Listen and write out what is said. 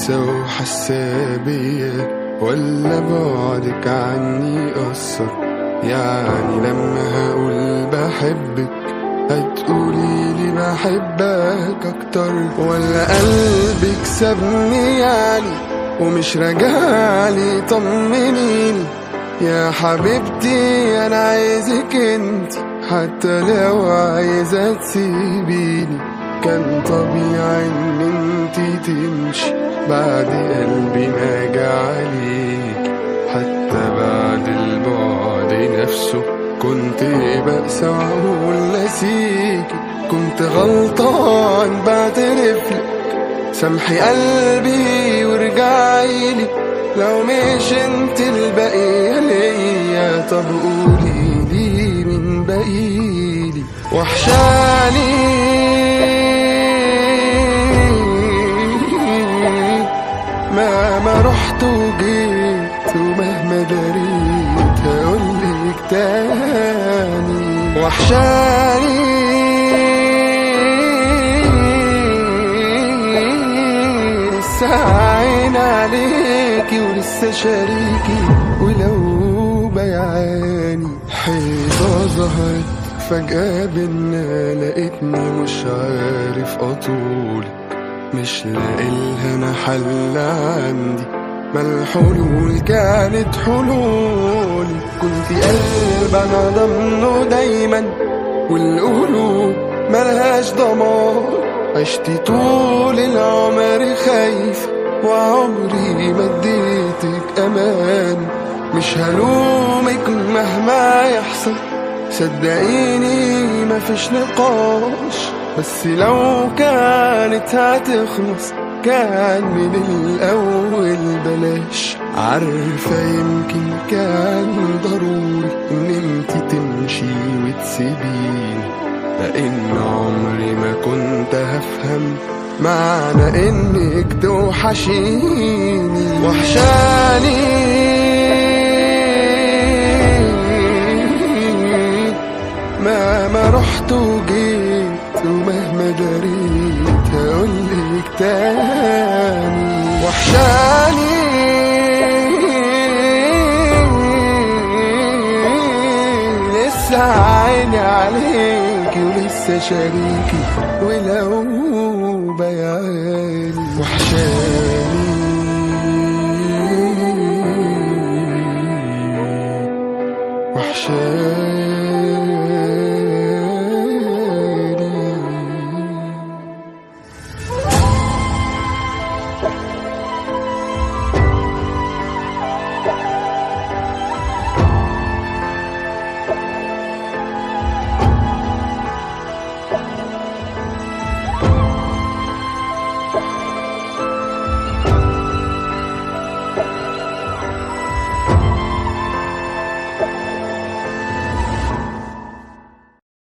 لسه وحاسة بيا ولا بعدك عني أثر يعني لما هقول بحبك هتقولي لي بحبك أكتر ولا قلبك سابني يعني ومش راجعلي طمنيني يا حبيبتي أنا عايزك انت حتى لو عايزة تسيبيني كان طبيعي ان انتي تمشي بعد قلبي ما جعليك حتى بعد البعد نفسه كنت بأسى وأقول نسيك كنت غلطان بعترف لك سامحي قلبي وارجعيلي لو مش انت البقية ليا طب قولي لي من بقيلي وحشاني مهما رحت وجيت ومهما دريت هقولك تاني وحشاني لسه عين عليكي ولسه شريكي ولو بيعاني حيطة ظهرت فجأة بينا لقيتني مش عارف أطولك مش لاقيلها انا حل عندي ما الحلول كانت حلول كنت قلب انا ضمنه دايما والقلوب ملهاش ضمان عشت طول العمر خايف وعمري ما اديتك امان مش هلومك مهما يحصل صدقيني مفيش نقاش بس لو كانت هتخلص كان من الأول بلاش عارفة يمكن كان ضروري إن انت تمشي وتسيبيني لأن عمري ما كنت هفهم معنى إنك توحشيني وحشاني مهما رحت وجيت ومهما دريت هقولك تاني وحشاني لسه عيني عليكي ولسه شريكي ولو بيعاني وحشاني وحشاني